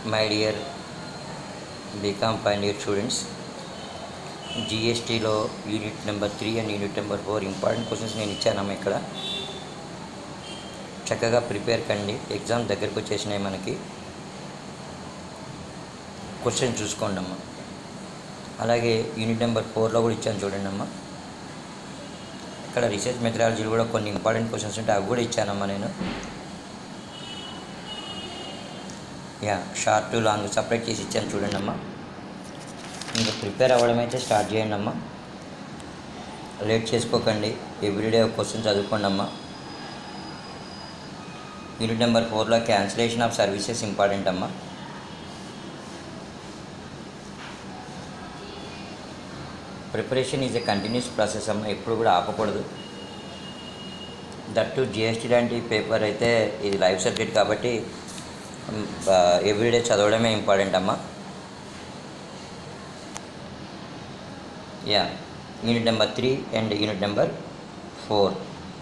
my dear BCom final year students జిఎస్టీలో unit number three and unit number four important questions నేను ఇచ్చానమ్మా ఇక్కడ చక్కగా ప్రిపేర్ కండి ఎగ్జామ్ దగ్గరకు వచ్చేసినాయి మనకి క్వశ్చన్ చూసుకోండి అమ్మా అలాగే యూనిట్ నెంబర్ ఫోర్లో కూడా ఇచ్చాను చూడండి అమ్మా ఇక్కడ రీసెర్చ్ మెథడాలజీలో కూడా కొన్ని ఇంపార్టెంట్ క్వశ్చన్స్ ఉంటాయి అవి కూడా ఇచ్చానమ్మా నేను yeah short to long separate చేసి ఇచ్చాను చూడండి అమ్మా ఇంకా ప్రిపేర్ అవ్వడం అయితే స్టార్ట్ చేయండి అమ్మా లేట్ చేసుకోకండి ఎవ్రీడే ఒక క్వశ్చన్ చదువుకోండి అమ్మా యూనిట్ నెంబర్ ఫోర్లో క్యాన్సిలేషన్ ఆఫ్ సర్వీసెస్ ఇంపార్టెంట్ అమ్మా preparation is a continuous process అమ్మ ఎప్పుడు కూడా ఆపకూడదు దట్టు జిఎస్టీ లాంటి పేపర్ అయితే ఇది లైవ్ సబ్జెక్ట్ కాబట్టి ఎవ్రీడే చదవడమే ఇంపార్టెంట్ అమ్మా yeah unit number three and unit number four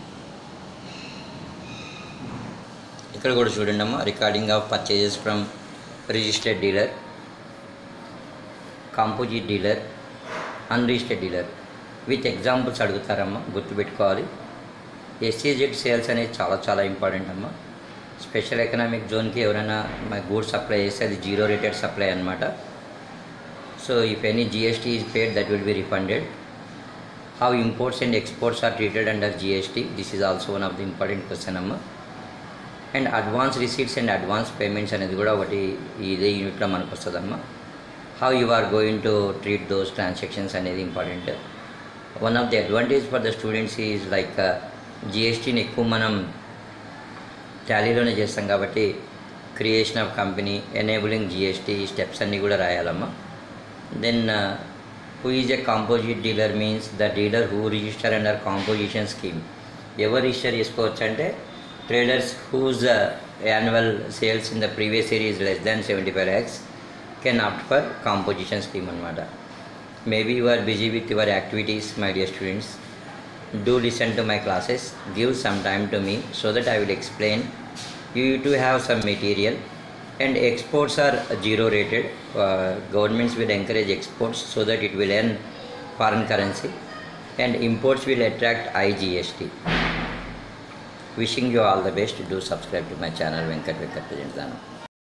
ఇక్కడ కూడా చూడండి అమ్మా recording of purchases from registered dealer composite dealer unregistered dealer with examples అడుగుతారమ్మా గుర్తుపెట్టుకోవాలి ఎస్సీజెడ్ సేల్స్ అనేది చాలా చాలా ఇంపార్టెంట్ అమ్మా స్పెషల్ ఎకనామిక్ జోన్కి ఎవరైనా మా గూడ్స్ సప్లై చేస్తే అది జీరో రేటెడ్ సప్లై అనమాట so if any GST is paid that will be refunded how imports and exports are treated under GST this is also one of the important question అమ్మా and advance receipts and advance payments అనేది కూడా ఒకటి ఇదే యూనిట్లో మనకు వస్తుందమ్మా how you are going to treat those transactions అనేది important one of the advantage for the students is like జిఎస్టీని ఎక్కువ మనం టాలీలోనే చేస్తాం కాబట్టి creation of company enabling GST steps అన్నీ కూడా రాయాలమ్మా then who is a composite dealer means the dealer who register under composition scheme ఎవరు రిజిస్టర్ చేసుకోవచ్చు అంటే traders whose annual sales in the previous year is less than seventy five lakhs can opt for composition scheme అనమాట maybe you are busy with your activities my dear students do listen to my classes give some time to me so that i will explain you to have some material and exports are zero rated uh, governments will encourage exports so that it will earn foreign currency and imports will attract igst wishing you all the best do subscribe to my channel venkat venkat presents